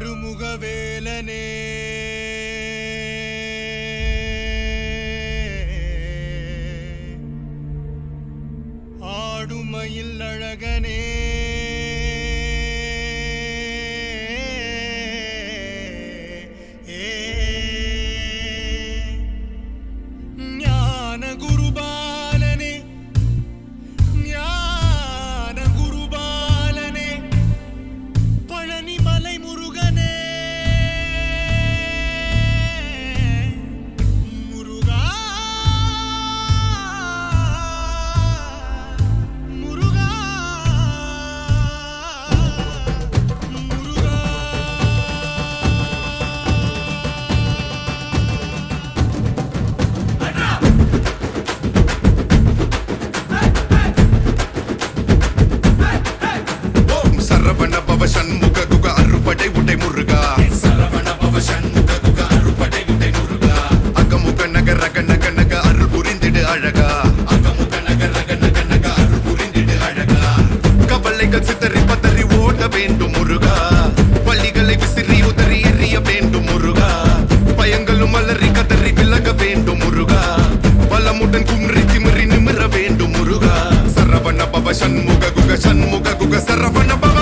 ஆறுமுகவேலனே ஆடுமயில் அழகனே ஞான குருபாலனே ஞான குருபாலனே பழனி மலை முருகனே முருகா முருகா முருகா ஓம் சரவண பவ சண்முக குக அறுபடை உடை முருகா சரவண பவ சண்முக குக அறுபடை உடை முருகா அகமுக நக ரக நக நக அருள் புரிந்திடு அழகா அகமுக நக ரக நக நக அருள் புரிந்திடு அழகா கவலைகள் சிதறி பதறி ஓட வேண்டும் முருகா பள்ளிகளை விசிறி உதறி எறிய வேண்டும் முருகா பயங்களும் அலறி கதறி விலக வேண்டும் முருகா பலமுடன் குன்றி திமிரி நிமிர வேண்டும் முருகா சரவண பவ சண்முக குக சண்முக குக சரவண பவ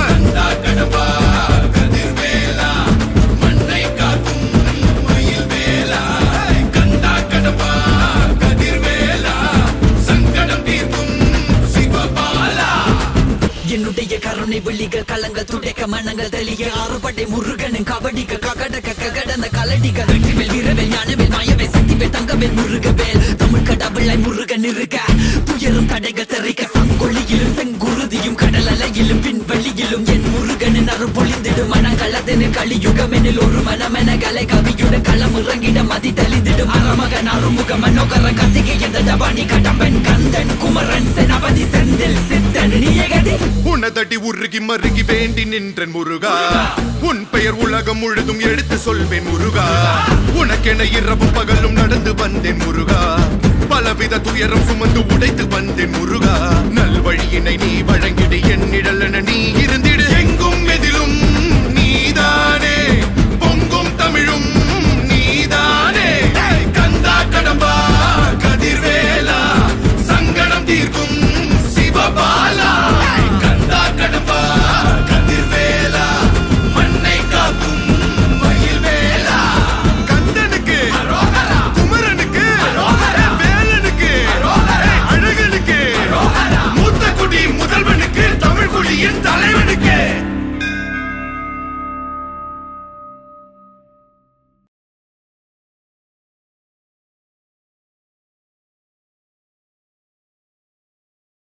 என்னுடைய கருணை விழிகள் கலங்கள் துடைக்க மனங்கள் தெளிய ஆறுபடை முருகனின் கபடிக்க ககடக்க ககடந்த கலடிக்க வெற்றிவேல் வீரவேல் ஞானவேல் மாயவேல் சக்திவேல் தங்கவேல் முருகவேல் தமிழ் கடவுளாய் முருகன் இருக்க துயரும் தடைகள் தெரிக்க சங்கொழியிலும் செங்குருதியும் கடல் அலையிலும் பின்வெளியிலும் என் முருகனின் அருள் பொழிந்திடும் மனங்களதென கலியுகமெனில் ஒரு மனமென கலை கவியுடன் களம் இறங்கிட மதி தெளிந்திடும் அறமகன் அருமுக மனோகர கத்திகை எந்த டபானி கடம்பன் கந்தன் குமரன் செனபதி செந்தில் சித்தன் நீயகதி உனதடி உருகி மருகி வேண்டி நின்றன் முருகா உன் பெயர் உலகம் முழுதும் எடுத்து சொல்வேன் முருகா உனக்கென இரவும் பகலும் நடந்து வந்தேன் முருகா பலவித துயரம் சுமந்து உடைத்து வந்தேன் முருகா நல்வழியினை நீ வழங்கிடு என்னிடம்